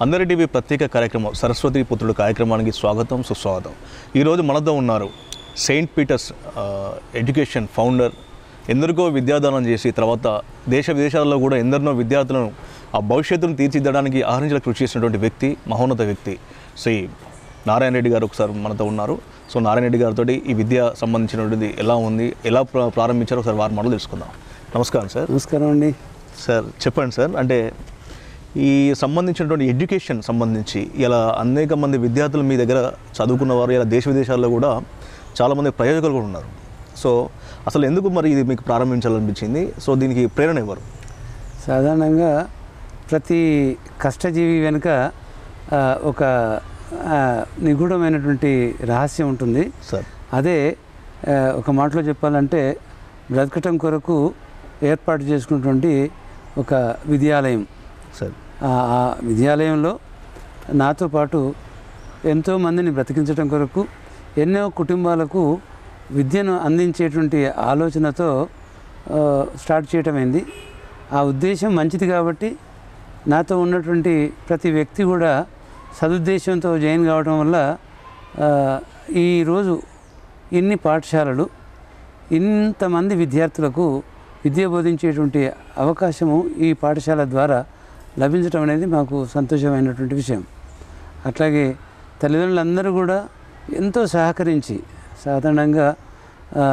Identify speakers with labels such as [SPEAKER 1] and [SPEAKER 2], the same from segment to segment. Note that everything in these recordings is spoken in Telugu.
[SPEAKER 1] అందరి టీవీ ప్రత్యేక కార్యక్రమం సరస్వతి పుత్రుడు కార్యక్రమానికి స్వాగతం సుస్వాగతం ఈరోజు మనతో ఉన్నారు సెయింట్ పీటర్స్ ఆ, ఎడ్యుకేషన్ ఫౌండర్ ఎందరికో విద్యాదానం చేసి తర్వాత దేశ విదేశాల్లో కూడా ఎందరినో విద్యార్థులను ఆ భవిష్యత్తును తీర్చిదిద్దడానికి ఆహరించిన కృషి చేసినటువంటి వ్యక్తి మహోన్నత వ్యక్తి శ్రీ నారాయణ రెడ్డి గారు ఒకసారి మనతో ఉన్నారు సో నారాయణ రెడ్డి గారితో ఈ విద్య సంబంధించినటువంటిది ఎలా ఉంది ఎలా ప్ర- ప్రారంభించారో ఒకసారి వారి మాటలు తెలుసుకుందాం నమస్కారం సార్
[SPEAKER 2] నమస్కారం అండి
[SPEAKER 1] సార్ చెప్పండి సార్ అంటే ఈ సంబంధించినటువంటి ఎడ్యుకేషన్ సంబంధించి ఇలా అనేక మంది విద్యార్థులు మీ దగ్గర చదువుకున్న వారు ఇలా దేశ విదేశాల్లో కూడా చాలామంది ప్రయోజకులు కూడా ఉన్నారు సో అసలు ఎందుకు మరి ఇది మీకు ప్రారంభించాలనిపించింది సో దీనికి ప్రేరణ ఎవరు
[SPEAKER 2] సాధారణంగా ప్రతి కష్టజీవి వెనుక ఆ, ఒక ఆ, నిగూఢమైనటువంటి రహస్యం ఉంటుంది
[SPEAKER 1] సార్
[SPEAKER 2] అదే ఆ, ఒక మాటలో చెప్పాలంటే బ్రతకటం కొరకు ఏర్పాటు చేసుకున్నటువంటి ఒక విద్యాలయం
[SPEAKER 1] సార్
[SPEAKER 2] ఆ ఆ విద్యాలయంలో నాతో పాటు ఎంతోమందిని బ్రతికించడం కొరకు ఎన్నో కుటుంబాలకు విద్యను అందించేటువంటి ఆలోచనతో ఆ, స్టార్ట్ చేయటమైంది ఆ ఉద్దేశం మంచిది కాబట్టి నాతో ఉన్నటువంటి ప్రతి వ్యక్తి కూడా సదుద్దేశంతో జాయిన్ కావడం వల్ల ఆ, ఈరోజు ఇన్ని పాఠశాలలు ఇంతమంది విద్యార్థులకు విద్య బోధించేటువంటి అవకాశము ఈ పాఠశాల ద్వారా లభించడం అనేది మాకు సంతోషమైనటువంటి విషయం అట్లాగే తల్లిదండ్రులందరూ కూడా ఎంతో సహకరించి సాధారణంగా ఆ,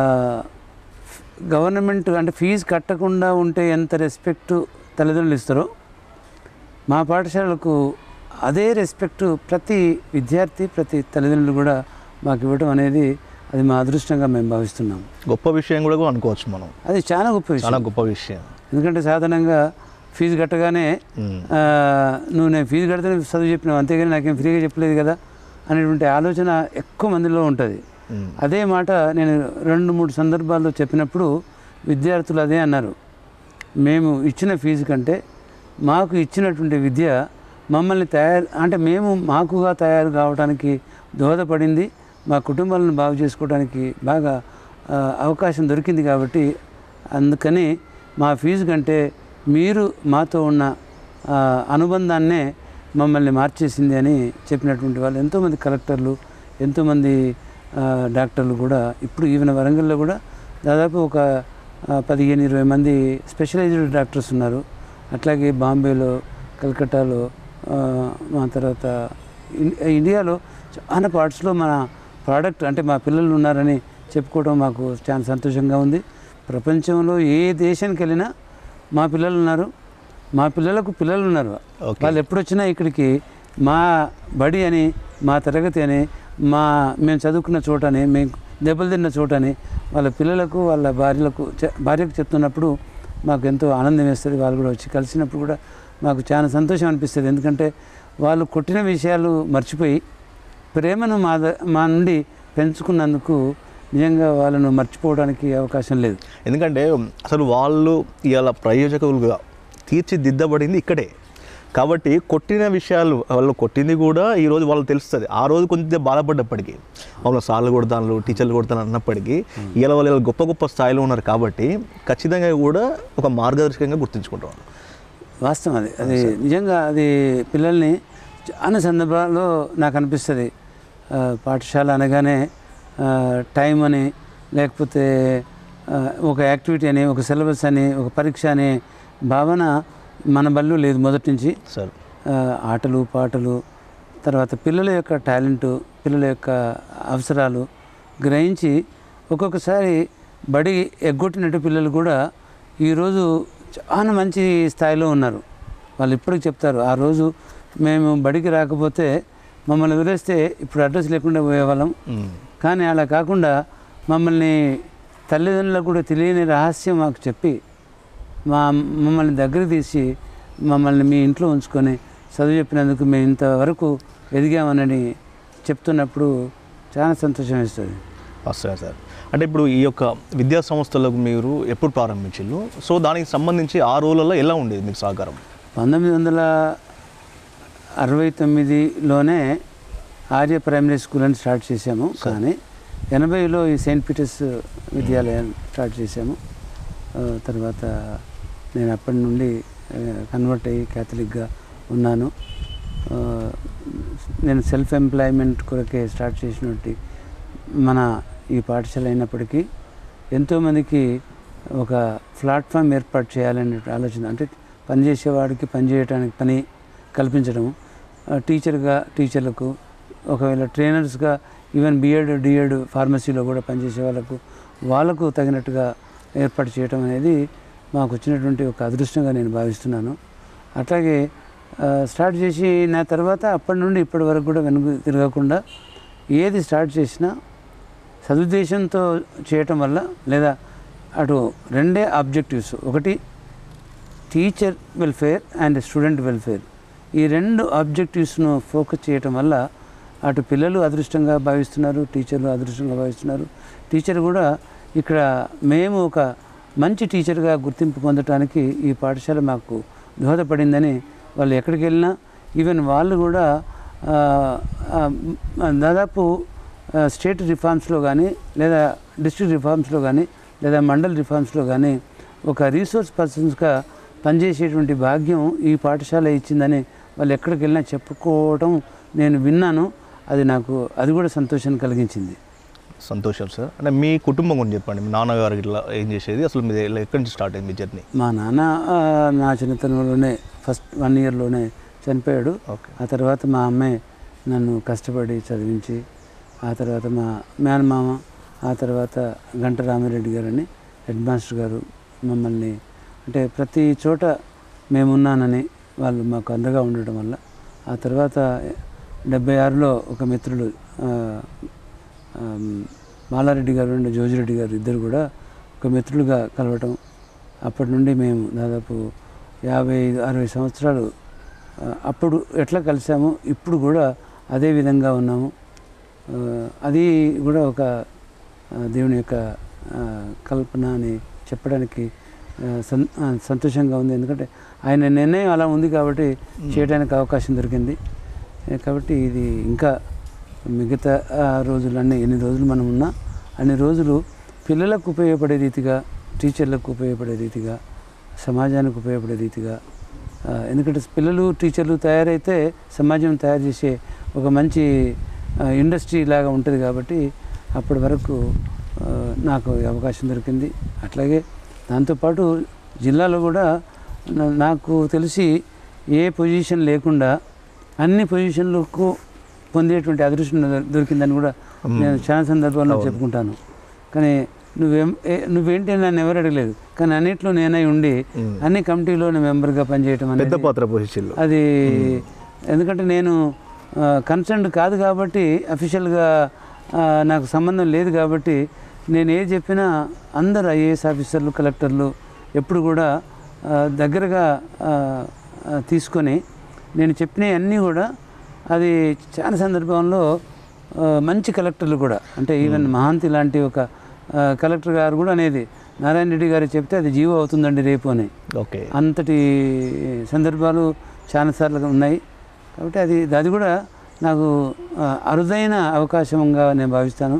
[SPEAKER 2] గవర్నమెంట్ అంటే ఫీజు కట్టకుండా ఉంటే ఎంత రెస్పెక్ట్ తల్లిదండ్రులు ఇస్తారో మా పాఠశాలకు అదే రెస్పెక్ట్ ప్రతి విద్యార్థి ప్రతి తల్లిదండ్రులు కూడా మాకు ఇవ్వడం అనేది అది మా అదృష్టంగా మేము భావిస్తున్నాం
[SPEAKER 1] గొప్ప విషయం కూడా అనుకోవచ్చు మనం
[SPEAKER 2] అది చాలా గొప్ప విషయం
[SPEAKER 1] చాలా గొప్ప విషయం
[SPEAKER 2] ఎందుకంటే సాధారణంగా ఫీజు కట్టగానే
[SPEAKER 1] మ్మ్.
[SPEAKER 2] ఆ, నువ్వు నేను ఫీజు కడితే చదువు చెప్పినావు అంతేగాని నాకేం ఫ్రీగా చెప్పలేదు కదా అనేటువంటి ఆలోచన ఎక్కువ మందిలో ఉంటుంది
[SPEAKER 1] మ్మ్.
[SPEAKER 2] అదే మాట నేను రెండు మూడు సందర్భాల్లో చెప్పినప్పుడు విద్యార్థులు అదే అన్నారు మేము ఇచ్చిన ఫీజు కంటే మాకు ఇచ్చినటువంటి విద్య మమ్మల్ని తయారు అంటే మేము మాకుగా తయారు కావడానికి దోహదపడింది మా కుటుంబాలను బాగు చేసుకోవడానికి బాగా ఆ, అవకాశం దొరికింది కాబట్టి అందుకని మా ఫీజు కంటే మీరు మాతో ఉన్న ఆ, అనుబంధాన్నే మమ్మల్ని మార్చేసింది అని చెప్పినటువంటి వాళ్ళు ఎంతోమంది కలెక్టర్లు ఎంతోమంది ఆ, డాక్టర్లు కూడా ఇప్పుడు ఈవెన్ వరంగల్లో కూడా దాదాపు ఒక ఆ, పదిహేను ఇరవై మంది స్పెషలైజ్డ్ డాక్టర్స్ ఉన్నారు అట్లాగే బాంబేలో కలకట్టాలో ఆ, మా తర్వాత ఇన్- ఇండియాలో చాలా పార్ట్స్లో మన ప్రోడక్ట్ అంటే మా పిల్లలు ఉన్నారని చెప్పుకోవడం మాకు చాలా సంతోషంగా ఉంది ప్రపంచంలో ఏ దేశానికి వెళ్ళినా మా పిల్లలు ఉన్నారు మా పిల్లలకు పిల్లలు ఉన్నారు
[SPEAKER 1] ఓకే.
[SPEAKER 2] వాళ్ళు ఎప్పుడు వచ్చినా ఇక్కడికి మా బడి అని మా తరగతి అని మా మేము చదువుకున్న చోటని మేము దెబ్బలు తిన్న చోటని వాళ్ళ పిల్లలకు వాళ్ళ భార్యలకు చె- భార్యకు చెప్తున్నప్పుడు మాకు ఎంతో ఆనందం వేస్తుంది వాళ్ళు కూడా వచ్చి కలిసినప్పుడు కూడా మాకు చాలా సంతోషం అనిపిస్తుంది ఎందుకంటే వాళ్ళు కొట్టిన విషయాలు మర్చిపోయి ప్రేమను మా ద- మా నుండి పెంచుకున్నందుకు నిజంగా వాళ్ళను మర్చిపోవడానికి అవకాశం లేదు
[SPEAKER 1] ఎందుకంటే అసలు వాళ్ళు ఇలా ప్రయోజకులుగా తీర్చిదిద్దబడింది ఇక్కడే కాబట్టి కొట్టిన విషయాలు వాళ్ళు కొట్టింది కూడా ఈరోజు వాళ్ళకి తెలుస్తుంది ఆ రోజు కొంచెం బాధపడ్డప్పటికీ వాళ్ళ సార్లు కొడతాను టీచర్లు కొడతాను అన్నప్పటికీ ఇలా వాళ్ళు ఇలా గొప్ప గొప్ప స్థాయిలో ఉన్నారు కాబట్టి ఖచ్చితంగా కూడా ఒక మార్గదర్శకంగా గుర్తుంచుకుంటాం
[SPEAKER 2] వాస్తవం అది అది నిజంగా అది పిల్లల్ని చాలా సందర్భాల్లో నాకు అనిపిస్తుంది ఆ, పాఠశాల అనగానే ఆ, టైం అని లేకపోతే ఆ, ఒక యాక్టివిటీ అని ఒక సిలబస్ అని ఒక పరీక్ష అనే భావన మన బళ్ళు లేదు మొదటి నుంచి
[SPEAKER 1] సార్
[SPEAKER 2] ఆ, ఆటలు పాటలు తర్వాత పిల్లల యొక్క టాలెంటు పిల్లల యొక్క అవసరాలు గ్రహించి ఒక్కొక్కసారి బడి ఎగ్గొట్టినట్టు పిల్లలు కూడా ఈరోజు చాలా మంచి స్థాయిలో ఉన్నారు వాళ్ళు ఇప్పటికి చెప్తారు ఆ రోజు మేము బడికి రాకపోతే మమ్మల్ని వదిలేస్తే ఇప్పుడు అడ్రస్ లేకుండా పోయేవాళ్ళం
[SPEAKER 1] మ్మ్.
[SPEAKER 2] కానీ అలా కాకుండా మమ్మల్ని తల్లిదండ్రులకు కూడా తెలియని రహస్యం మాకు చెప్పి మా మమ్మల్ని దగ్గర తీసి మమ్మల్ని మీ ఇంట్లో ఉంచుకొని చదువు చెప్పినందుకు మేము ఇంతవరకు ఎదిగామని చెప్తున్నప్పుడు చాలా సంతోషం వేస్తుంది
[SPEAKER 1] వస్తాయి సార్ అంటే ఇప్పుడు ఈ యొక్క విద్యా సంస్థలకు మీరు ఎప్పుడు ప్రారంభించారు సో దానికి సంబంధించి ఆ రోజులలో ఎలా ఉండేది మీకు సహకారం
[SPEAKER 2] పంతొమ్మిది వందల అరవై తొమ్మిదిలోనే ఆర్య ప్రైమరీ స్కూల్ అని స్టార్ట్ చేశాము కానీ ఎనభైలో ఈ సెయింట్ పీటర్స్ విద్యాలయం స్టార్ట్ చేశాము ఆ, తర్వాత నేను అప్పటి నుండి కన్వర్ట్ అయ్యి క్యాథలిక్గా ఉన్నాను ఆ, నేను సెల్ఫ్ ఎంప్లాయ్మెంట్ కొరకే స్టార్ట్ చేసినట్టు మన ఈ పాఠశాల అయినప్పటికీ ఎంతోమందికి ఒక ప్లాట్ఫామ్ ఏర్పాటు చేయాలనే ఆలోచన అంటే పనిచేసేవాడికి పని చేయడానికి పని కల్పించడం ఆ, టీచర్గా టీచర్లకు ఒకవేళ ట్రైనర్స్గా ఈవెన్ బిఎడ్ డిఎడ్ ఫార్మసీలో కూడా పనిచేసే వాళ్ళకు వాళ్ళకు తగినట్టుగా ఏర్పాటు చేయడం అనేది మాకు వచ్చినటువంటి ఒక అదృష్టంగా నేను భావిస్తున్నాను అట్లాగే ఆ, స్టార్ట్ చేసి నా తర్వాత అప్పటి నుండి ఇప్పటి వరకు కూడా వెనుక తిరగకుండా ఏది స్టార్ట్ చేసినా సదుద్దేశంతో చేయటం వల్ల లేదా అటు రెండే ఆబ్జెక్టివ్స్ ఒకటి teacher welfare and student welfare ఈ రెండు ఆబ్జెక్టివ్స్ను ఫోకస్ చేయటం వల్ల అటు పిల్లలు అదృష్టంగా భావిస్తున్నారు టీచర్లు అదృష్టంగా భావిస్తున్నారు టీచర్ కూడా ఇక్కడ మేము ఒక మంచి టీచర్గా గుర్తింపు పొందటానికి ఈ పాఠశాల మాకు దోహదపడిందని వాళ్ళు ఎక్కడికి వెళ్ళినా ఈవెన్ వాళ్ళు కూడా ఆ, ఆ, దాదాపు ఆ, స్టేట్ రిఫార్మ్స్లో కానీ లేదా డిస్ట్రిక్ట్ రిఫార్మ్స్లో కానీ లేదా మండల్ రిఫార్మ్స్లో కానీ ఒక రీసోర్స్ పర్సన్స్గా పనిచేసేటువంటి భాగ్యం ఈ పాఠశాల ఇచ్చిందని వాళ్ళు ఎక్కడికి వెళ్ళినా చెప్పుకోవడం నేను విన్నాను అది నాకు అది కూడా సంతోషాన్ని కలిగించింది
[SPEAKER 1] సంతోషం సార్ అంటే మీ కుటుంబం గురించి చెప్పండి మీ నాన్నగారు ఇట్లా ఏం చేసేది అసలు మీది ఎలా- ఎక్కడి నుంచి స్టార్ట్ అయింది మీ జర్నీ
[SPEAKER 2] మా నాన్న ఆ, నా చిన్నతనంలోనే ఫస్ట్ వన్ ఇయర్లోనే చనిపోయాడు
[SPEAKER 1] ఓకే
[SPEAKER 2] ఆ తర్వాత మా అమ్మాయి నన్ను కష్టపడి చదివించి ఆ తర్వాత మా మేనమామ ఆ తర్వాత గంట రామిరెడ్డి గారని హెడ్ మాస్టర్ గారు మమ్మల్ని అంటే ప్రతి చోట మేమున్నానని వాళ్ళు మాకు అండగా ఉండటం వల్ల ఆ తర్వాత డెబ్బై ఆరులో ఒక మిత్రుడు ఆ, ఆమ్, మాలారెడ్డి గారు అండ్ జోజిరెడ్డి గారు ఇద్దరు కూడా ఒక మిత్రులుగా కలవటం అప్పటి నుండి మేము దాదాపు యాభై ఐదు అరవై సంవత్సరాలు ఆ, అప్పుడు ఎట్లా కలిసామో ఇప్పుడు కూడా అదే విధంగా ఉన్నాము ఆ, అది కూడా ఒక ఆ, దేవుని యొక్క ఆ, కల్పన అని చెప్పడానికి ఆ, సం ఆ, సంతోషంగా ఉంది ఎందుకంటే ఆయన నిర్ణయం అలా ఉంది కాబట్టి చేయడానికి అవకాశం దొరికింది ఏ, కాబట్టి ఇది ఇంకా మిగతా ఆ, రోజులన్నీ ఎన్ని రోజులు మనం ఉన్నా అన్ని రోజులు పిల్లలకు ఉపయోగపడే రీతిగా టీచర్లకు ఉపయోగపడే రీతిగా సమాజానికి ఉపయోగపడే రీతిగా ఆ, ఎందుకంటే పిల్లలు టీచర్లు తయారైతే సమాజం తయారు చేసే ఒక మంచి ఆ, ఇండస్ట్రీ లాగా ఉంటుంది కాబట్టి అప్పటి వరకు ఆ, నాకు ఈ అవకాశం దొరికింది అట్లాగే దాంతోపాటు జిల్లాలో కూడా నా- నాకు తెలిసి ఏ పొజిషన్ లేకుండా అన్ని పొజిషన్లకు పొందేటువంటి అదృష్టం దొ- దొరికిందని కూడా నేను చాలా సందర్భాల్లో చెప్పుకుంటాను కానీ నువ్వేం ఏ- నువ్వేంటి అని నన్ను ఎవరు అడగలేదు కానీ అన్నిట్లో నేనై ఉండి
[SPEAKER 1] మ్మ్.
[SPEAKER 2] అన్ని కమిటీలోని మెంబర్గా పనిచేయటం
[SPEAKER 1] పెద్ద
[SPEAKER 2] అనేది
[SPEAKER 1] పాత్ర పోషించారు
[SPEAKER 2] అది ఎందుకంటే నేను కన్సర్న్ కాదు కాబట్టి అఫీషియల్గా నాకు సంబంధం లేదు కాబట్టి నేను ఏది చెప్పినా అందరు ఐఏఎస్ ఆఫీసర్లు కలెక్టర్లు ఎప్పుడు కూడా ఆ, దగ్గరగా ఆ, ఆ, తీసుకొని నేను చెప్పినవి అన్నీ కూడా అది చాలా సందర్భంలో ఆ, మంచి కలెక్టర్లు కూడా అంటే ఈవెన్ మహాంతి లాంటి ఒక ఆ, కలెక్టర్ గారు కూడా అనేది నారాయణ రెడ్డి గారు చెప్తే అది జీవో అవుతుందండి రేపు అని
[SPEAKER 1] ఓకే
[SPEAKER 2] అంతటి సందర్భాలు చాలాసార్లు ఉన్నాయి కాబట్టి అది అది కూడా నాకు ఆ, అరుదైన అవకాశంగా నేను భావిస్తాను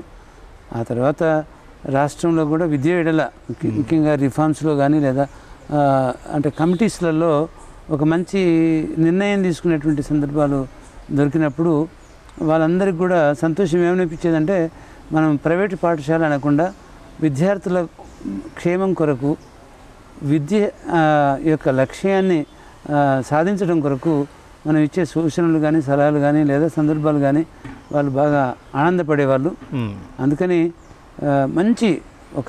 [SPEAKER 2] ఆ తర్వాత రాష్ట్రంలో కూడా విద్య ఎడల ముఖ్య- ముఖ్యంగా రిఫార్మ్స్లో కానీ లేదా ఆ, అంటే కమిటీస్లలో ఒక మంచి నిర్ణయం తీసుకునేటువంటి సందర్భాలు దొరికినప్పుడు వాళ్ళందరికీ కూడా సంతోషం ఏమనిపించేదంటే మనం ప్రైవేట్ పాఠశాల అనకుండా విద్యార్థుల క్షేమం కొరకు విద్య ఆ, యొక్క లక్ష్యాన్ని ఆ, సాధించడం కొరకు మనం ఇచ్చే సూచనలు కానీ సలహాలు కానీ లేదా సందర్భాలు కానీ వాళ్ళు బాగా ఆనందపడేవాళ్ళు
[SPEAKER 1] మ్మ్.
[SPEAKER 2] అందుకని ఆ, మంచి ఒక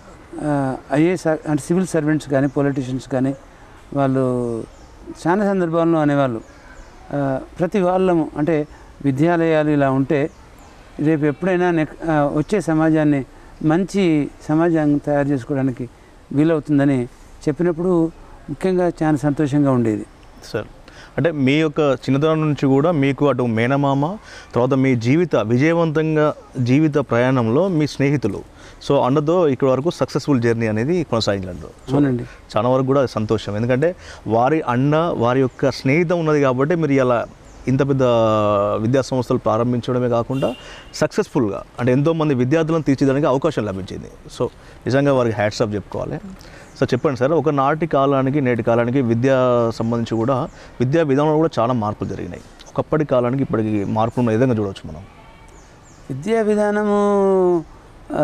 [SPEAKER 2] ఐఏఎస్ అంటే సివిల్ సర్వెంట్స్ కానీ పొలిటీషియన్స్ కానీ వాళ్ళు చాలా సందర్భాల్లో అనేవాళ్ళు ఆ, ప్రతి వాళ్ళము అంటే విద్యాలయాలు ఇలా ఉంటే రేపు ఎప్పుడైనా నెక్ ఆ, వచ్చే సమాజాన్ని మంచి సమాజాన్ని తయారు చేసుకోవడానికి వీలవుతుందని చెప్పినప్పుడు ముఖ్యంగా చాలా సంతోషంగా ఉండేది
[SPEAKER 1] సార్ అంటే మీ యొక్క చిన్నతనం నుంచి కూడా మీకు అటు మేనమామ తర్వాత మీ జీవిత విజయవంతంగా జీవిత ప్రయాణంలో మీ స్నేహితులు సో అండతో ఇక్కడ వరకు సక్సెస్ఫుల్ జర్నీ అనేది కొనసాగించారు సో
[SPEAKER 2] అవునండి
[SPEAKER 1] చాలా వరకు కూడా సంతోషం ఎందుకంటే వారి అండ వారి యొక్క స్నేహితం ఉన్నది కాబట్టి మీరు ఇలా ఇంత పెద్ద విద్యా సంస్థలు ప్రారంభించడమే కాకుండా సక్సెస్ఫుల్గా అంటే ఎంతోమంది విద్యార్థులను తీర్చిదానికి అవకాశం లభించింది సో నిజంగా వారికి హ్యాట్సాప్ చెప్పుకోవాలి సో చెప్పండి సార్ ఒక నాటి కాలానికి నేటి కాలానికి విద్యా సంబంధించి కూడా విద్యా విధానంలో కూడా చాలా మార్పులు జరిగినాయి ఒకప్పటి కాలానికి ఇప్పటికి మార్పు ఉన్న విధంగా చూడవచ్చు మనం
[SPEAKER 2] విద్యా విధానము ఆ,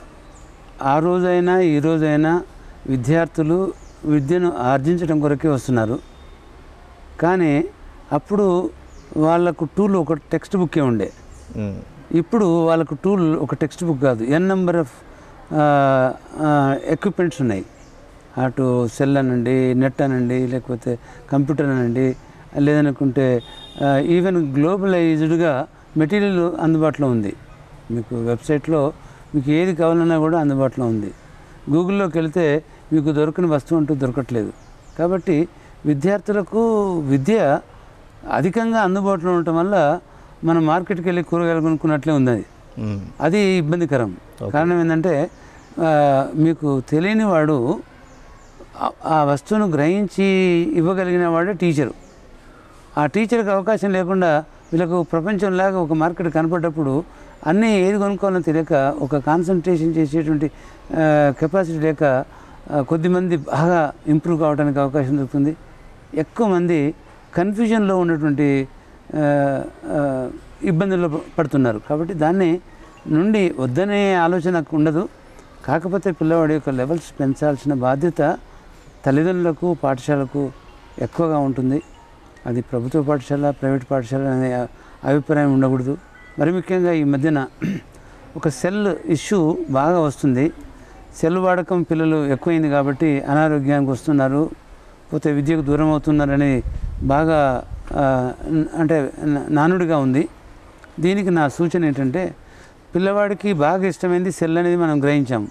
[SPEAKER 2] ఆ రోజైనా ఈ రోజైనా విద్యార్థులు విద్యను ఆర్జించడం కొరకే వస్తున్నారు కానీ అప్పుడు వాళ్ళకు టూల్ ఒక టెక్స్ట్ బుక్కే ఉండే
[SPEAKER 1] ఉమ్,
[SPEAKER 2] ఇప్పుడు వాళ్ళకు టూల్ ఒక టెక్స్ట్ బుక్ కాదు ఎన్ నెంబర్ ఆఫ్ ఎక్విప్మెంట్స్ ఉన్నాయి అటు సెల్ అనండి నెట్ అనండి లేకపోతే కంప్యూటర్ అనండి లేదనుకుంటే ఈవెన్ గ్లోబలైజ్డ్గా మెటీరియల్ అందుబాటులో ఉంది మీకు వెబ్సైట్లో మీకు ఏది కావాలన్నా కూడా అందుబాటులో ఉంది గూగుల్లోకి వెళ్తే మీకు దొరకని వస్తువు అంటూ దొరకట్లేదు కాబట్టి విద్యార్థులకు విద్య అధికంగా అందుబాటులో ఉండటం వల్ల మనం మార్కెట్కి వెళ్ళి కూరగాయలు కొనుక్కున్నట్లే ఉంది అది
[SPEAKER 1] ఉమ్,
[SPEAKER 2] అది ఇబ్బందికరం కారణం ఏంటంటే ఆ, మీకు తెలియని వాడు ఆ- ఆ వస్తువును గ్రహించి ఇవ్వగలిగిన వాడే టీచరు ఆ టీచర్కి అవకాశం లేకుండా వీళ్ళకు ప్రపంచంలాగా ఒక మార్కెట్ కనపడ్డప్పుడు అన్నీ ఏది కొనుక్కోవాలో తెలియక ఒక కాన్సన్ట్రేషన్ చేసేటువంటి కెపాసిటీ లేక ఆ, కొద్దిమంది బాగా ఇంప్రూవ్ కావడానికి అవకాశం దొరుకుతుంది ఎక్కువ మంది కన్ఫ్యూజన్లో ఉన్నటువంటి ఆ, ఆ, ఇబ్బందుల్లో పడుతున్నారు కాబట్టి దాన్ని నుండి వద్దనే ఆలోచన నాకు ఉండదు కాకపోతే పిల్లవాడి యొక్క లెవెల్స్ పెంచాల్సిన బాధ్యత తల్లిదండ్రులకు పాఠశాలకు ఎక్కువగా ఉంటుంది అది ప్రభుత్వ పాఠశాల ప్రైవేట్ పాఠశాల అనే అభిప్రాయం ఉండకూడదు మరి ముఖ్యంగా ఈ మధ్యన ఒక సెల్ ఇష్యూ బాగా వస్తుంది సెల్ వాడకం పిల్లలు ఎక్కువైంది కాబట్టి అనారోగ్యానికి వస్తున్నారు పోతే విద్యకు దూరం అవుతున్నారని బాగా ఆ, న- అంటే న- నానుడిగా ఉంది దీనికి నా సూచన ఏంటంటే పిల్లవాడికి బాగా ఇష్టమైంది సెల్ అనేది మనం గ్రహించాము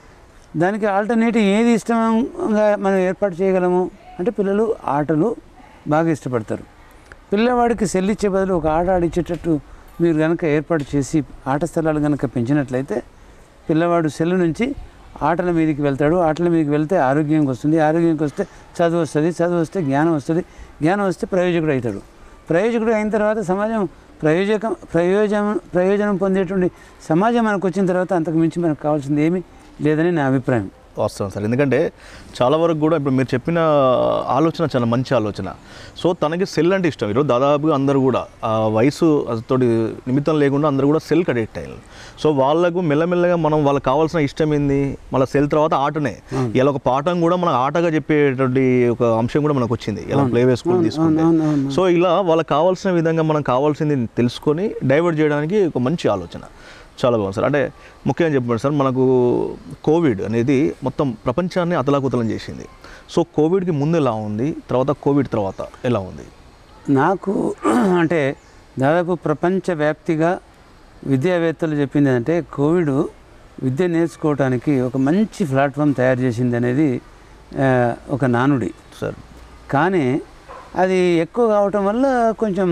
[SPEAKER 2] దానికి ఆల్టర్నేటివ్ ఏది ఇష్టంగా మనం ఏర్పాటు చేయగలము అంటే పిల్లలు ఆటలు బాగా ఇష్టపడతారు పిల్లవాడికి సెల్ ఇచ్చే బదులు ఒక ఆట ఆడిచ్చేటట్టు మీరు కనుక ఏర్పాటు చేసి ఆట స్థలాలు కనుక పెంచినట్లయితే పిల్లవాడు సెల్ నుంచి ఆటల మీదకి వెళ్తాడు ఆటల మీదకి వెళ్తే ఆరోగ్యంకి వస్తుంది ఆరోగ్యంకి వస్తే చదువు వస్తుంది చదువు వస్తే జ్ఞానం వస్తుంది జ్ఞానం వస్తే ప్రయోజకుడు అవుతాడు ప్రయోజకుడు అయిన తర్వాత సమాజం ప్రయోజకం ప్రయోజనం ప్రయోజనం పొందేటువంటి సమాజం మనకు వచ్చిన తర్వాత అంతకు మించి మనకు కావాల్సింది ఏమీ లేదని నా అభిప్రాయం
[SPEAKER 1] వాస్తవం సార్ ఎందుకంటే చాలా వరకు కూడా ఇప్పుడు మీరు చెప్పిన ఆలోచన చాలా మంచి ఆలోచన సో తనకి సెల్ అంటే ఇష్టం ఈరోజు దాదాపుగా అందరూ కూడా ఆ వయసు తోటి నిమిత్తం లేకుండా అందరూ కూడా సెల్ అడిక్ట్ అయ్యారు సో వాళ్ళకు మెల్లమెల్లగా మనం వాళ్ళకి కావాల్సిన ఇష్టం ఏంది మళ్ళీ సెల్ తర్వాత ఆటనే ఇలా ఒక పాఠం కూడా మనకు ఆటగా చెప్పేటువంటి ఒక అంశం కూడా మనకు వచ్చింది ఇలా ప్లే వే స్కూల్ తీసుకుంటే
[SPEAKER 2] అవును, అవును.
[SPEAKER 1] సో ఇలా వాళ్ళకి కావాల్సిన విధంగా మనం కావాల్సింది తెలుసుకొని డైవర్ట్ చేయడానికి ఒక మంచి ఆలోచన చాలా బాగుంది సార్ అంటే ముఖ్యంగా చెప్పండి సార్ మనకు కోవిడ్ అనేది మొత్తం ప్రపంచాన్ని అతలాకుతలం చేసింది సో కోవిడ్కి ముందు ఎలా ఉంది తర్వాత కోవిడ్ తర్వాత ఎలా ఉంది
[SPEAKER 2] నాకు అంటే దాదాపు ప్రపంచవ్యాప్తిగా విద్యావేత్తలు చెప్పింది ఏంటంటే కోవిడ్ విద్య నేర్చుకోవడానికి ఒక మంచి ప్లాట్ఫామ్ తయారు చేసింది అనేది ఆ, ఒక నానుడి
[SPEAKER 1] సార్
[SPEAKER 2] కానీ అది ఎక్కువ కావటం వల్ల కొంచెం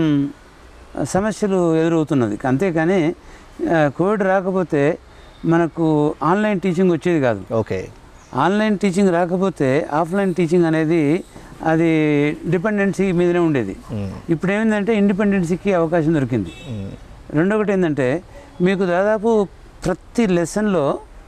[SPEAKER 2] సమస్యలు ఎదురవుతున్నది అంతేకాని ఆ, కోవిడ్ రాకపోతే మనకు ఆన్లైన్ టీచింగ్ వచ్చేది కాదు
[SPEAKER 1] ఓకే
[SPEAKER 2] ఆన్లైన్ టీచింగ్ రాకపోతే ఆఫ్లైన్ టీచింగ్ అనేది అది డిపెండెన్సీ మీదనే ఉండేది ఇప్పుడు ఏమైందంటే ఇండిపెండెన్సీకి అవకాశం దొరికింది రెండొకటి ఏంటంటే మీకు దాదాపు ప్రతి లెసన్లో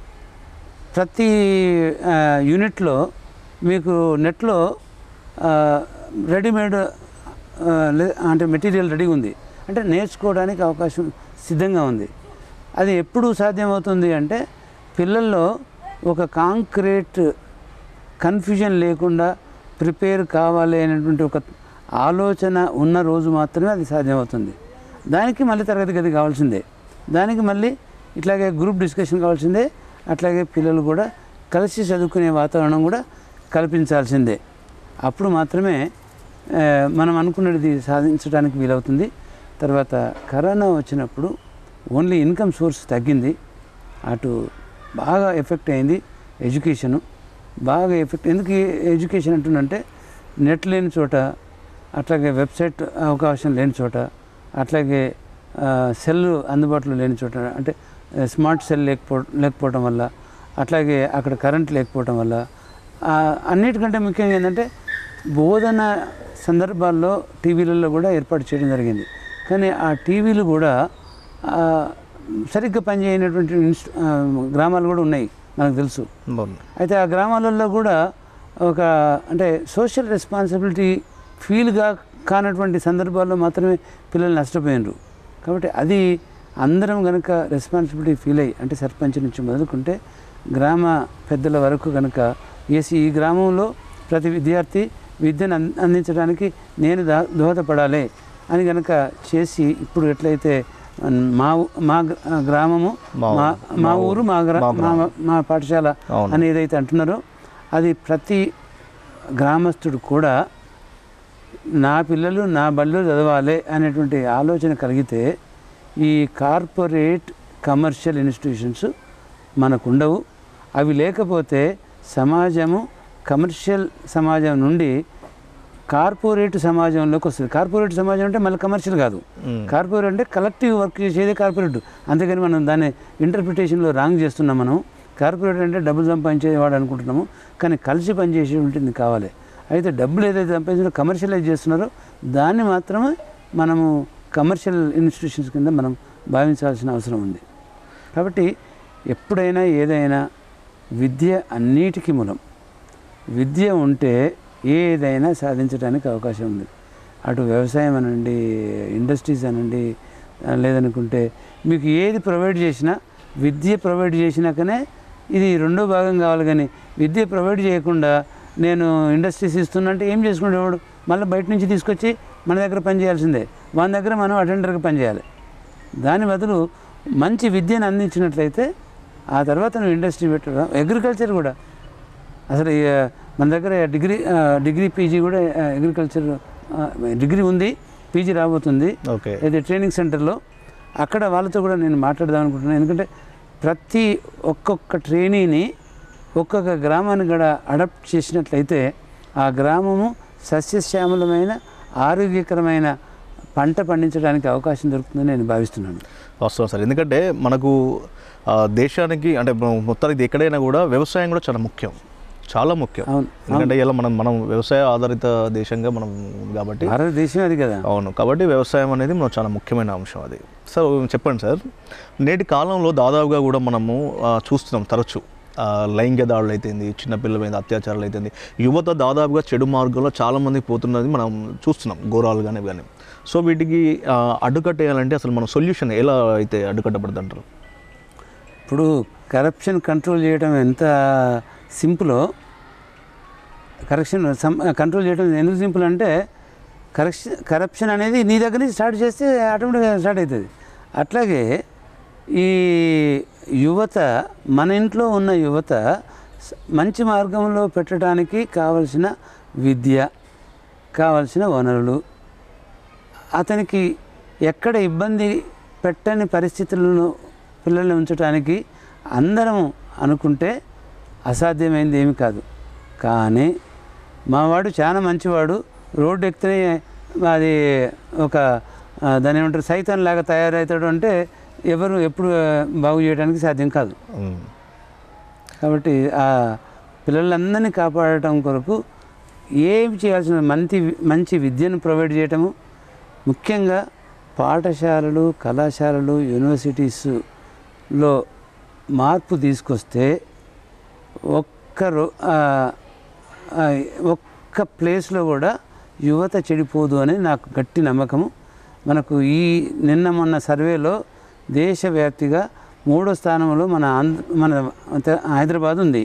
[SPEAKER 2] ప్రతి ఆ, యూనిట్లో మీకు నెట్లో ఆ, రెడీమేడ్ ఆ, లే- అంటే మెటీరియల్ రెడీ ఉంది అంటే నేర్చుకోవడానికి అవకాశం సిద్ధంగా ఉంది అది ఎప్పుడు సాధ్యమవుతుంది అంటే పిల్లల్లో ఒక కాంక్రీట్ కన్ఫ్యూజన్ లేకుండా ప్రిపేర్ కావాలి అనేటువంటి ఒక ఆలోచన ఉన్న రోజు మాత్రమే అది సాధ్యమవుతుంది దానికి మళ్ళీ తరగతి గది కావాల్సిందే దానికి మళ్ళీ ఇట్లాగే గ్రూప్ డిస్కషన్ కావాల్సిందే అట్లాగే పిల్లలు కూడా కలిసి చదువుకునే వాతావరణం కూడా కల్పించాల్సిందే అప్పుడు మాత్రమే ఆ, మనం అనుకున్నది సాధించడానికి వీలవుతుంది తర్వాత కరోనా వచ్చినప్పుడు ఓన్లీ ఇన్కమ్ సోర్స్ తగ్గింది అటు బాగా ఎఫెక్ట్ అయింది ఎడ్యుకేషను బాగా ఎఫెక్ట్ ఎందుకు ఈ ఎడ్యుకేషన్ అంటుందంటే నెట్ లేని చోట అట్లాగే వెబ్సైట్ అవకాశం లేని చోట అట్లాగే ఆ, సెల్ అందుబాటులో లేని చోట అంటే ఆ, స్మార్ట్ సెల్ లేకపో లేకపోవడం వల్ల అట్లాగే అక్కడ కరెంట్ లేకపోవడం వల్ల ఆ, అన్నిటికంటే ముఖ్యంగా ఏంటంటే బోధన సందర్భాల్లో టీవీలలో కూడా ఏర్పాటు చేయడం జరిగింది కానీ ఆ టీవీలు కూడా ఆ, సరిగ్గా పనిచేయనటువంటి ఇన్స్ట్ ఆ, గ్రామాలు కూడా ఉన్నాయి మనకు తెలుసు
[SPEAKER 1] బాగుంది
[SPEAKER 2] అయితే ఆ గ్రామాలలో కూడా ఒక అంటే సోషల్ రెస్పాన్సిబిలిటీ ఫీల్గా కానటువంటి సందర్భాల్లో మాత్రమే పిల్లలు నష్టపోయినరు కాబట్టి అది అందరం కనుక రెస్పాన్సిబిలిటీ ఫీల్ అయ్యి అంటే సర్పంచ్ నుంచి మొదలుకుంటే గ్రామ పెద్దల వరకు కనుక ఏసి ఈ గ్రామంలో ప్రతి విద్యార్థి విద్యను అన్- అందించడానికి నేను దా దోహదపడాలి అని కనుక చేసి ఇప్పుడు ఎట్లయితే ఉమ్, మా ఊ- మా గ్ర- గ్రామము
[SPEAKER 1] మా
[SPEAKER 2] మా
[SPEAKER 1] ఊరు,
[SPEAKER 2] మా ఊరు మా గ్రా
[SPEAKER 1] మా
[SPEAKER 2] మా మా పాఠశాల
[SPEAKER 1] అవును.
[SPEAKER 2] అని ఏదైతే అంటున్నారో అది ప్రతి గ్రామస్తుడు కూడా నా పిల్లలు నా బళ్ళు చదవాలి అనేటువంటి ఆలోచన కలిగితే ఈ కార్పొరేట్ కమర్షియల్ ఇన్స్టిట్యూషన్స్ మనకు ఉండవు అవి లేకపోతే సమాజము కమర్షియల్ సమాజం నుండి కార్పొరేట్ సమాజంలోకి వస్తుంది కార్పొరేట్ సమాజం అంటే మళ్ళీ కమర్షియల్ కాదు
[SPEAKER 1] మ్మ్.
[SPEAKER 2] కార్పొరేట్ అంటే కలెక్టివ్ వర్క్ చేసేదే కార్పొరేట్ అంతేగాని మనం దాన్ని ఇంటర్ప్రిటేషన్లో రాంగ్ చేస్తున్నాం మనం కార్పొరేట్ అంటే డబ్బులు సంపాదించేవాడు అనుకుంటున్నాము కానీ కలిసి పనిచేసేటువంటిది కావాలి అయితే డబ్బులు ఏదైతే సంపాదించారో కమర్షియలైజ్ చేస్తున్నారో దాన్ని మాత్రమే మనము కమర్షియల్ ఇన్స్టిట్యూషన్స్ కింద మనం భావించాల్సిన అవసరం ఉంది కాబట్టి ఎప్పుడైనా ఏదైనా విద్య అన్నిటికీ మూలం విద్య ఉంటే ఏదైనా సాధించడానికి అవకాశం ఉంది అటు వ్యవసాయం అనండి ఇండస్ట్రీస్ అనండి ఆ, లేదనుకుంటే మీకు ఏది ప్రొవైడ్ చేసినా విద్య ప్రొవైడ్ చేసినాకనే ఇది రెండో భాగం కావాలి కానీ విద్య ప్రొవైడ్ చేయకుండా నేను ఇండస్ట్రీస్ ఇస్తున్నా అంటే ఏం చేసుకునేవాడు మళ్ళీ బయట నుంచి తీసుకొచ్చి మన దగ్గర పని చేయాల్సిందే మన దగ్గర మనం అటెండర్గా పనిచేయాలి దాని బదులు మంచి విద్యను అందించినట్లయితే ఆ తర్వాత నువ్వు ఇండస్ట్రీ పెట్టడం అగ్రికల్చర్ కూడా అసలు ఈ, ఆ, మన దగ్గర డిగ్రీ ఆ, డిగ్రీ పీజీ కూడా ఆ, అగ్రికల్చర్ ఆ, డిగ్రీ ఉంది పీజీ రాబోతుంది
[SPEAKER 1] ఓకే
[SPEAKER 2] అయితే ట్రైనింగ్ సెంటర్లో అక్కడ వాళ్ళతో కూడా నేను మాట్లాడదాం అనుకుంటున్నాను ఎందుకంటే ప్రతి ఒక్కొక్క ట్రైనీని ఒక్కొక్క గ్రామాన్ని కూడా అడాప్ట్ చేసినట్లయితే ఆ గ్రామము సస్యశ్యామలమైన ఆరోగ్యకరమైన పంట పండించడానికి అవకాశం దొరుకుతుందని నేను భావిస్తున్నాను
[SPEAKER 1] వాస్తవం సార్ ఎందుకంటే మనకు ఆ, దేశానికి అంటే మనం మొత్తానికి ఎక్కడైనా కూడా వ్యవసాయం కూడా చాలా ముఖ్యం చాలా ముఖ్యం
[SPEAKER 2] అవును
[SPEAKER 1] ఎందుకంటే ఇలా మనం మనం వ్యవసాయ ఆధారిత దేశంగా మనం కాబట్టి
[SPEAKER 2] భారతదేశం అది కదా
[SPEAKER 1] అవును కాబట్టి వ్యవసాయం అనేది మనం చాలా ముఖ్యమైన అంశం అది సార్ చెప్పండి సార్ నేటి కాలంలో దాదాపుగా కూడా మనము ఆ, చూస్తున్నాం తరచు ఆ, లైంగిక దాడులు అయితేంది చిన్నపిల్లల మీద అత్యాచారాలు అయితేంది యువత దాదాపుగా చెడు మార్గంలో చాలామంది పోతున్నది మనం చూస్తున్నాం ఘోరాలు కానీ కానీ సో వీటికి ఆ, అడ్డుకట్టేయాలంటే అసలు మన సొల్యూషన్ ఎలా అయితే అడ్డుకట్టబడుతుంటారు
[SPEAKER 2] ఇప్పుడు కరప్షన్ కంట్రోల్ చేయడం ఎంత సింపులో కరప్షన్ కంట్రోల్ చేయడం ఎందుకు సింపుల్ అంటే కరప్షన్ కరప్షన్ అనేది నీ దగ్గర నుంచి స్టార్ట్ చేస్తే ఆటోమేటిక్గా స్టార్ట్ అవుతుంది అట్లాగే ఈ యువత మన ఇంట్లో ఉన్న యువత స- మంచి మార్గంలో పెట్టడానికి కావలసిన విద్య కావలసిన వనరులు అతనికి ఎక్కడ ఇబ్బంది పెట్టని పరిస్థితులను పిల్లల్ని ఉంచడానికి అందరం అనుకుంటే అసాధ్యమైంది ఏమి కాదు కానీ మావాడు చాలా మంచివాడు రోడ్డు ఎక్కితే అది ఒక ఆ, దాని ఏమంటారు సైతం లాగా తయారవుతాడు అంటే ఎవరు ఎప్పుడు ఆ, బాగు చేయడానికి సాధ్యం కాదు
[SPEAKER 1] ఉమ్.
[SPEAKER 2] కాబట్టి ఆ పిల్లలందరినీ కాపాడటం కొరకు ఏమి చేయాల్సిన మంచి మంచి విద్యను ప్రొవైడ్ చేయటము ముఖ్యంగా పాఠశాలలు కళాశాలలు యూనివర్సిటీస్లో మార్పు తీసుకొస్తే ఒక్క రో ఆ, ఆ, ఒక్క ప్లేస్లో కూడా యువత చెడిపోదు అని నాకు గట్టి నమ్మకము మనకు ఈ నిన్న మొన్న సర్వేలో దేశవ్యాప్తిగా మూడో స్థానంలో మన ఆంధ్ర మన తె- హైదరాబాద్ ఉంది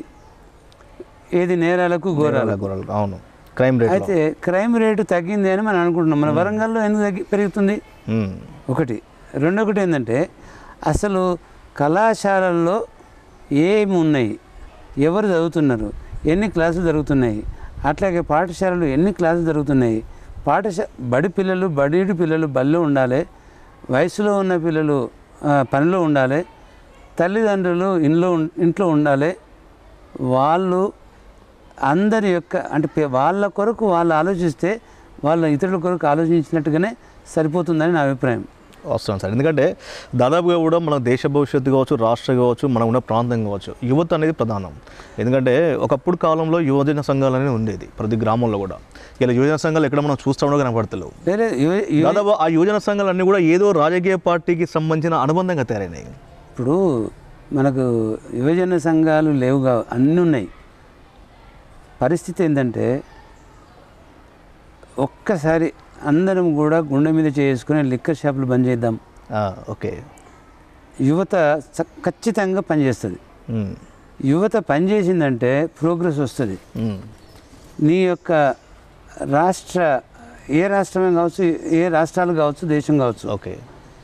[SPEAKER 2] ఏది నేరాలకు ఘోరాలకు
[SPEAKER 1] గొర్రెలు అవును క్రైమ్ రేట్
[SPEAKER 2] అయితే క్రైమ్ రేటు తగ్గింది అని మనం అనుకుంటున్నాం మన వరంగల్లో ఎందుకు తగ్గి పెరుగుతుంది ఒకటి రెండొకటి ఏంటంటే అసలు కళాశాలల్లో ఏమి ఉన్నాయి ఎవరు చదువుతున్నారు ఎన్ని క్లాసులు జరుగుతున్నాయి అట్లాగే పాఠశాలలు ఎన్ని క్లాసులు జరుగుతున్నాయి పాఠశా బడి పిల్లలు బడిడి పిల్లలు బడిలో ఉండాలి వయసులో ఉన్న పిల్లలు ఆ, పనిలో ఉండాలి తల్లిదండ్రులు ఇంట్లో ఉం- ఇంట్లో ఉండాలి వాళ్ళు అందరి యొక్క అంటే పే- వాళ్ళ కొరకు వాళ్ళు ఆలోచిస్తే వాళ్ళ ఇతరుల కొరకు ఆలోచించినట్టుగానే సరిపోతుందని నా అభిప్రాయం
[SPEAKER 1] వస్తున్నాం సార్ ఎందుకంటే దాదాపుగా కూడా మన దేశ భవిష్యత్తు కావచ్చు రాష్ట్ర కావచ్చు మనం ఉన్న ప్రాంతం కావచ్చు యువత అనేది ప్రధానం ఎందుకంటే ఒకప్పుడు కాలంలో యువజన సంఘాలు అనేది ఉండేది ప్రతి గ్రామంలో కూడా ఇలా యువజన సంఘాలు ఎక్కడ మనం చూస్తా ఉండగా కనపడతలేవు
[SPEAKER 2] వేరే యువ- యువ-
[SPEAKER 1] దాదాపు ఆ యువజన సంఘాలన్నీ కూడా ఏదో రాజకీయ పార్టీకి సంబంధించిన అనుబంధంగా తయారైనాయి
[SPEAKER 2] ఇప్పుడు మనకు యువజన సంఘాలు లేవుగా అన్నీ ఉన్నాయి పరిస్థితి ఏంటంటే ఒక్కసారి అందరం కూడా గుండె మీద చేసుకుని లిక్కర్ షాపులు బంద్ చేద్దాం
[SPEAKER 1] ఆ, ఓకే
[SPEAKER 2] యువత చ- ఖచ్చితంగా పనిచేస్తుంది
[SPEAKER 1] ఉమ్,
[SPEAKER 2] యువత పనిచేసిందంటే ప్రోగ్రెస్ వస్తుంది
[SPEAKER 1] ఉమ్,
[SPEAKER 2] నీ యొక్క రాష్ట్ర ఏ రాష్ట్రమే కావచ్చు ఏ రాష్ట్రాలు కావచ్చు దేశం కావచ్చు
[SPEAKER 1] ఓకే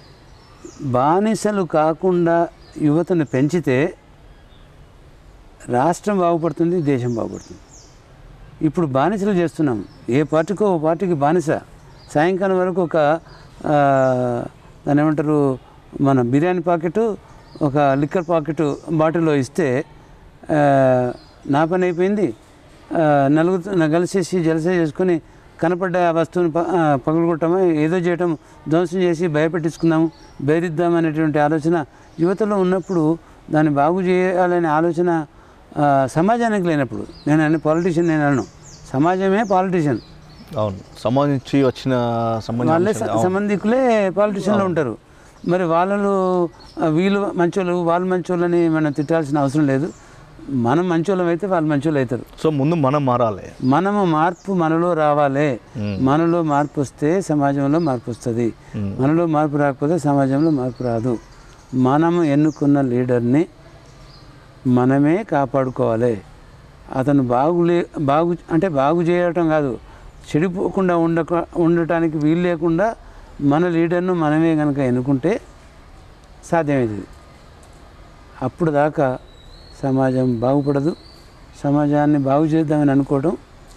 [SPEAKER 2] బానిసలు కాకుండా యువతను పెంచితే రాష్ట్రం బాగుపడుతుంది దేశం బాగుపడుతుంది ఇప్పుడు బానిసలు చేస్తున్నాం ఏ పార్టీకో ఓ పార్టీకి బానిస సాయంకాలం వరకు ఒక ఆ, దాన్ని ఏమంటారు మన బిర్యానీ ప్యాకెట్ ఒక లిక్కర్ ప్యాకెట్ బాటిల్లో ఇస్తే ఆ, నా పని అయిపోయింది ఆ, నలుగురు కలిసేసి జలసే చేసుకొని కనపడ్డ ఆ వస్తువుని ప- ఆ, పగలగొట్టమా ఏదో చేయటం ధ్వంసం చేసి భయపెట్టించుకుందాము బెదిరిద్దాం అనేటువంటి ఆలోచన యువతలో ఉన్నప్పుడు దాన్ని బాగు చేయాలనే ఆలోచన ఆ, సమాజానికి లేనప్పుడు నేను అన్ని పాలిటీషియన్ నేను అన్నాను సమాజమే పాలిటీషియన్
[SPEAKER 1] అవును సంబంధించి వచ్చిన
[SPEAKER 2] వాళ్ళే
[SPEAKER 1] సంబంధించి
[SPEAKER 2] స- సంబంధికులే పాలిటీషియన్లో ఉంటారు మరి వాళ్ళు ఆ, వీళ్ళు మంచోళ్ళు వాళ్ళు మంచోళ్ళని మనం తిట్టాల్సిన అవసరం లేదు మనం మంచోళ్ళం అయితే వాళ్ళు మంచోళ్ళు అవుతారు
[SPEAKER 1] సో ముందు మనం మారాలి
[SPEAKER 2] మనము మార్పు మనలో రావాలి
[SPEAKER 1] మ్మ్.
[SPEAKER 2] మనలో మార్పు వస్తే సమాజంలో మార్పు వస్తుంది
[SPEAKER 1] మ్మ్.
[SPEAKER 2] మనలో మార్పు రాకపోతే సమాజంలో మార్పు రాదు మనము ఎన్నుకున్న లీడర్ని మనమే కాపాడుకోవాలి అతను బాగులే బాగు అంటే బాగు చేయటం కాదు చెడిపోకుండా ఉండక ఉండటానికి వీలు లేకుండా మన లీడర్ను మనమే కనుక ఎన్నుకుంటే సాధ్యమవుతుంది అప్పుడు దాకా సమాజం బాగుపడదు సమాజాన్ని బాగు చేద్దామని అనుకోవడం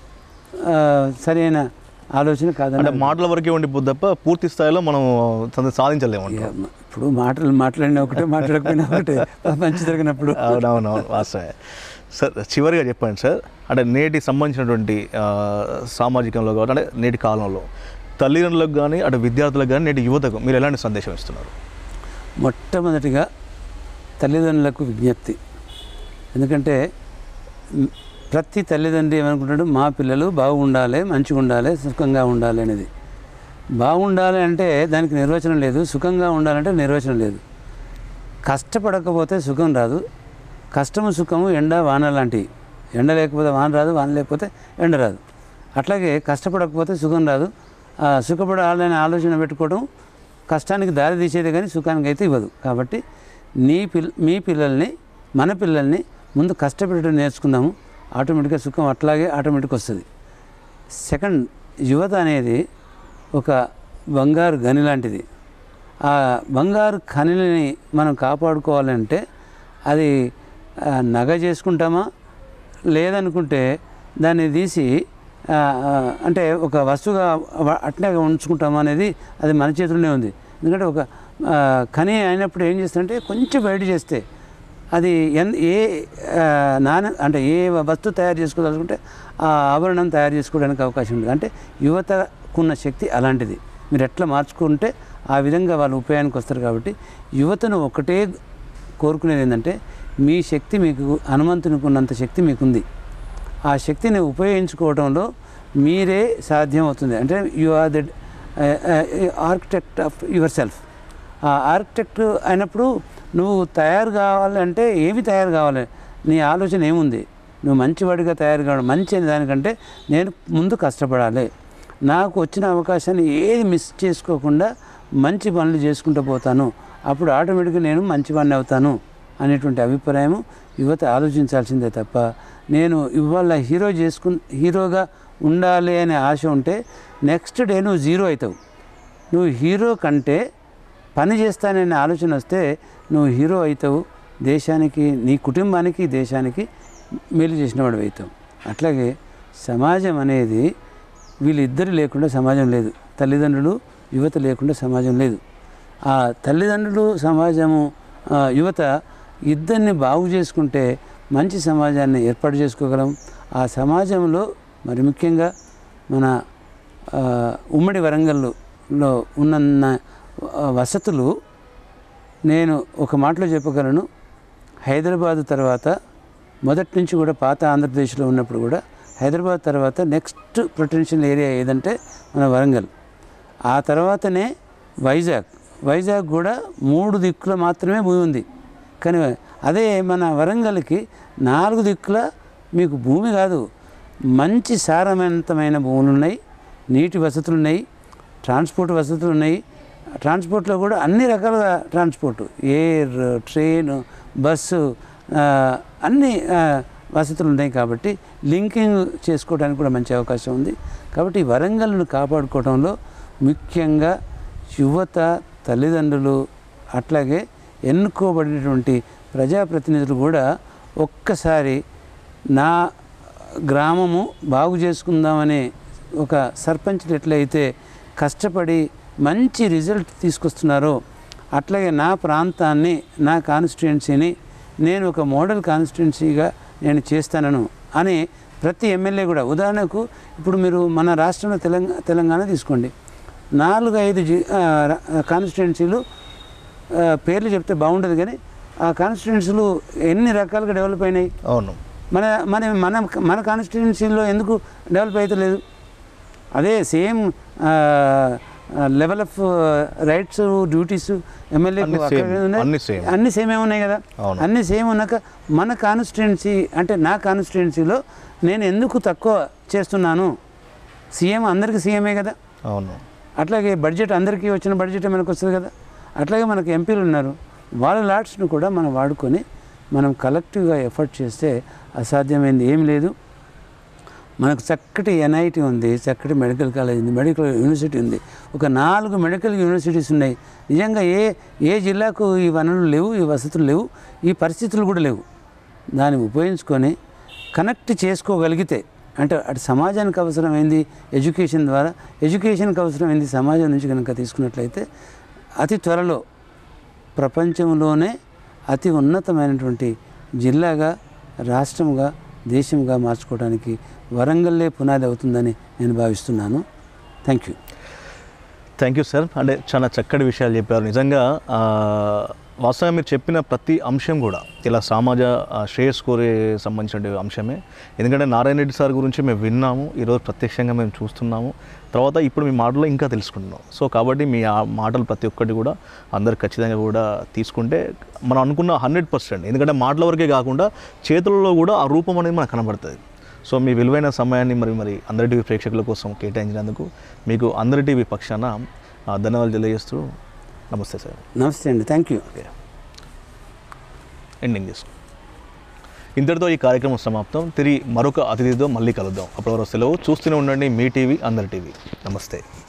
[SPEAKER 2] ఆ, సరైన ఆలోచన కాదని
[SPEAKER 1] అంటే మాటల వరకే ఉండిపోద్ది తప్ప పూర్తి స్థాయిలో మనం తనని సాధించలేము
[SPEAKER 2] ఇక ఇప్పుడు మాటలు మాట్లాడిన ఒకటే మాట్లాడకపోయినా ఒకటే మంచి జరిగినప్పుడు
[SPEAKER 1] అవునవునవును వాస్తవే సార్ చివరిగా చెప్పండి సార్ అంటే నేటి సంబంధించినటువంటి ఆ, సామాజికంలో కాబట్టి అంటే నేటి కాలంలో తల్లిదండ్రులకు కానీ అటు విద్యార్థులకు కానీ నేటి యువతకు మీరు ఎలాంటి సందేశం ఇస్తున్నారు
[SPEAKER 2] మొట్టమొదటిగా తల్లిదండ్రులకు విజ్ఞప్తి ఎందుకంటే మ్, ప్రతి తల్లిదండ్రి ఏమనుకుంటాడు మా పిల్లలు బాగుండాలి మంచిగా ఉండాలి సుఖంగా ఉండాలి అనేది బాగుండాలి అంటే దానికి నిర్వచనం లేదు సుఖంగా ఉండాలంటే నిర్వచనం లేదు కష్టపడకపోతే సుఖం రాదు కష్టము సుఖము ఎండ వాన లాంటివి ఎండ లేకపోతే వాన రాదు వాన లేకపోతే ఎండ రాదు అట్లాగే కష్టపడకపోతే సుఖం రాదు ఆ సుఖపడాలనే ఆలోచన పెట్టుకోవడం కష్టానికి దారి తీసేదే కానీ సుఖానికి అయితే ఇవ్వదు కాబట్టి నీ పిల్ మీ పిల్లల్ని మన పిల్లల్ని ముందు కష్టపెట్టడం నేర్చుకుందాము ఆటోమేటిక్గా సుఖం అట్లాగే ఆటోమేటిక్ వస్తుంది సెకండ్ యువత అనేది ఒక బంగారు గని లాంటిది ఆ బంగారు ఖనిని మనం కాపాడుకోవాలంటే అది ఆ, నగ చేసుకుంటామా లేదనుకుంటే దాన్ని తీసి ఆ, ఆ, అంటే ఒక వస్తువుగా వ- అట్లే ఉంచుకుంటామా అనేది అది మన చేతుల్లోనే ఉంది ఎందుకంటే ఒక ఆ, ఖని అయినప్పుడు ఏం చేస్తుంటే కొంచెం బయట చేస్తే అది ఎన్ ఏ ఆ, నాణ అంటే ఏ వస్తువు తయారు చేసుకోదలుచుకుంటే ఆ ఆభరణం తయారు చేసుకోవడానికి అవకాశం ఉంది అంటే యువతకున్న శక్తి అలాంటిది మీరు ఎట్లా మార్చుకుంటే ఆ విధంగా వాళ్ళు ఉపయోగానికి వస్తారు కాబట్టి యువతను ఒకటే కోరుకునేది ఏంటంటే మీ శక్తి మీకు హనుమంతునికి ఉన్నంత శక్తి మీకుంది ఆ శక్తిని ఉపయోగించుకోవడంలో మీరే సాధ్యం అవుతుంది అంటే you are the architect of yourself ఆ ఆర్కిటెక్ట్ అయినప్పుడు నువ్వు తయారు కావాలంటే ఏమి తయారు కావాలి నీ ఆలోచన ఏముంది నువ్వు మంచివాడిగా తయారు కావడం మంచి అనే దానికంటే నేను ముందు కష్టపడాలి నాకు వచ్చిన అవకాశాన్ని ఏది మిస్ చేసుకోకుండా మంచి పనులు చేసుకుంటూ పోతాను అప్పుడు ఆటోమేటిక్గా నేను మంచివాడిని అవుతాను అనేటువంటి అభిప్రాయం యువత ఆలోచించాల్సిందే తప్ప నేను ఇవాళ హీరో చేసుకు హీరోగా ఉండాలి అనే ఆశ ఉంటే నెక్స్ట్ డే నువ్వు జీరో అవుతావు నువ్వు హీరో కంటే పని చేస్తాననే ఆలోచన వస్తే నువ్వు హీరో అవుతావు దేశానికి నీ కుటుంబానికి దేశానికి మేలు చేసిన వాడు అవుతావు అట్లాగే సమాజం అనేది వీళ్ళిద్దరు లేకుండా సమాజం లేదు తల్లిదండ్రులు యువత లేకుండా సమాజం లేదు ఆ తల్లిదండ్రులు సమాజము ఆ, యువత ఇద్దరిని బాగు చేసుకుంటే మంచి సమాజాన్ని ఏర్పాటు చేసుకోగలం ఆ సమాజంలో మరి ముఖ్యంగా మన ఆ, ఉమ్మడి వరంగల్లో ఉన్న ఆ, వసతులు నేను ఒక మాటలో చెప్పగలను హైదరాబాద్ తర్వాత మొదటి నుంచి కూడా పాత ఆంధ్రప్రదేశ్లో ఉన్నప్పుడు కూడా హైదరాబాద్ తర్వాత నెక్స్ట్ పొటెన్షియల్ ఏరియా ఏదంటే మన వరంగల్ ఆ తర్వాతనే వైజాగ్ వైజాగ్ కూడా మూడు దిక్కుల మాత్రమే భూమి ఉంది కానీ అదే మన వరంగల్కి నాలుగు దిక్కుల మీకు భూమి కాదు మంచి సారవంతమైన భూములు ఉన్నాయి నీటి వసతులు ఉన్నాయి ట్రాన్స్పోర్ట్ వసతులు ఉన్నాయి ట్రాన్స్పోర్ట్లో కూడా అన్ని రకాల ట్రాన్స్పోర్ట్ ఎయిర్ ట్రైన్ బస్సు ఆ, అన్ని ఆ, వసతులు ఉన్నాయి కాబట్టి లింకింగ్ చేసుకోవడానికి కూడా మంచి అవకాశం ఉంది కాబట్టి ఈ వరంగల్ను కాపాడుకోవడంలో ముఖ్యంగా యువత తల్లిదండ్రులు అట్లాగే ఎన్నుకోబడినటువంటి ప్రజాప్రతినిధులు కూడా ఒక్కసారి నా గ్రామము బాగు చేసుకుందామనే ఒక సర్పంచ్లు ఎట్లయితే కష్టపడి మంచి రిజల్ట్ తీసుకొస్తున్నారో అట్లాగే నా ప్రాంతాన్ని నా కాన్స్టిట్యుయెన్సీని నేను ఒక మోడల్ కాన్స్టిట్యుయెన్సీగా నేను చేస్తానను అని ప్రతి ఎమ్మెల్యే కూడా ఉదాహరణకు ఇప్పుడు మీరు మన రాష్ట్రంలో తెలంగాణ తెలంగాణ తీసుకోండి నాలుగు ఐదు జి కాన్స్టిట్యుయెన్సీలు ఆ, పేర్లు చెప్తే బాగుండదు కానీ ఆ కాన్స్టిట్యుయెన్సీలు ఎన్ని రకాలుగా డెవలప్ అయినాయి
[SPEAKER 1] అవును
[SPEAKER 2] మన మన మన మన కాన్స్టిట్యున్సీలో ఎందుకు డెవలప్ అవుతలేదు అదే same level of rights duties MLA
[SPEAKER 1] అన్ని same, అన్ని same.
[SPEAKER 2] అన్ని సేమే ఉన్నాయి కదా
[SPEAKER 1] అవును.
[SPEAKER 2] అన్ని సేమ్ ఉన్నాక మన కాన్స్టిట్యున్సీ అంటే నా కాన్స్టిట్యున్సీలో నేను ఎందుకు తక్కువ చేస్తున్నాను సీఎం అందరికీ సీఎమే కదా
[SPEAKER 1] అవును
[SPEAKER 2] అట్లాగే బడ్జెట్ అందరికీ వచ్చిన బడ్జెట్ మనకు వస్తుంది కదా అట్లాగే మనకు ఎంపీలు ఉన్నారు వాళ్ళ లాట్స్ను కూడా మనం వాడుకొని మనం కలెక్టివ్గా ఎఫర్ట్ చేస్తే అసాధ్యమైంది ఏం లేదు మనకు చక్కటి ఎన్ఐటి ఉంది చక్కటి మెడికల్ కాలేజ్ ఉంది మెడికల్ యూనివర్సిటీ ఉంది ఒక నాలుగు మెడికల్ యూనివర్సిటీస్ ఉన్నాయి నిజంగా ఏ ఏ జిల్లాకు ఈ వనరులు లేవు ఈ వసతులు లేవు ఈ పరిస్థితులు కూడా లేవు దాన్ని ఉపయోగించుకొని కనెక్ట్ చేసుకోగలిగితే అంటే అటు సమాజానికి అవసరమైంది ఎడ్యుకేషన్ ద్వారా ఎడ్యుకేషన్కి అవసరమైంది సమాజం నుంచి కనుక తీసుకున్నట్లయితే అతి త్వరలో ప్రపంచంలోనే అతి ఉన్నతమైనటువంటి జిల్లాగా రాష్ట్రంగా దేశంగా మార్చుకోవడానికి వరంగల్లే పునాది అవుతుందని నేను భావిస్తున్నాను thank you
[SPEAKER 1] thank you sir అంటే చాలా చక్కటి విషయాలు చెప్పారు నిజంగా ఆ, వాస్తవంగా మీరు చెప్పిన ప్రతి అంశం కూడా ఇలా సమాజ ఆ, శ్రేయస్ కోరే సంబంధించిన అంశమే ఎందుకంటే నారాయణ రెడ్డి సార్ గురించి మేము విన్నాము ఈరోజు ప్రత్యక్షంగా మేము చూస్తున్నాము తర్వాత ఇప్పుడు మీ మాటలో ఇంకా తెలుసుకుంటున్నాం సో కాబట్టి మీ ఆ మాటలు ప్రతి ఒక్కటి కూడా అందరు ఖచ్చితంగా కూడా తీసుకుంటే మనం అనుకున్న హండ్రెడ్ పర్సెంట్ ఎందుకంటే మాటల వరకే కాకుండా చేతులలో కూడా ఆ రూపం అనేది మనకు కనబడుతుంది సో మీ విలువైన సమయాన్ని మరి మరి అందరి టీవీ ప్రేక్షకుల కోసం కేటాయించినందుకు మీకు అందరి టీవీ పక్షాన ఆ, ధన్యవాదాలు తెలియజేస్తూ నమస్తే సార్
[SPEAKER 2] నమస్తే అండి థ్యాంక్ యూ
[SPEAKER 1] ఎండింగ్ చేసుకో ఇంతటితో ఈ కార్యక్రమం సమాప్తం తిరిగి మరొక అతిథితో మళ్ళీ కలుద్దాం అప్పటి వరకు సెలవు చూస్తూనే ఉండండి మీ టీవీ అందరి టీవీ నమస్తే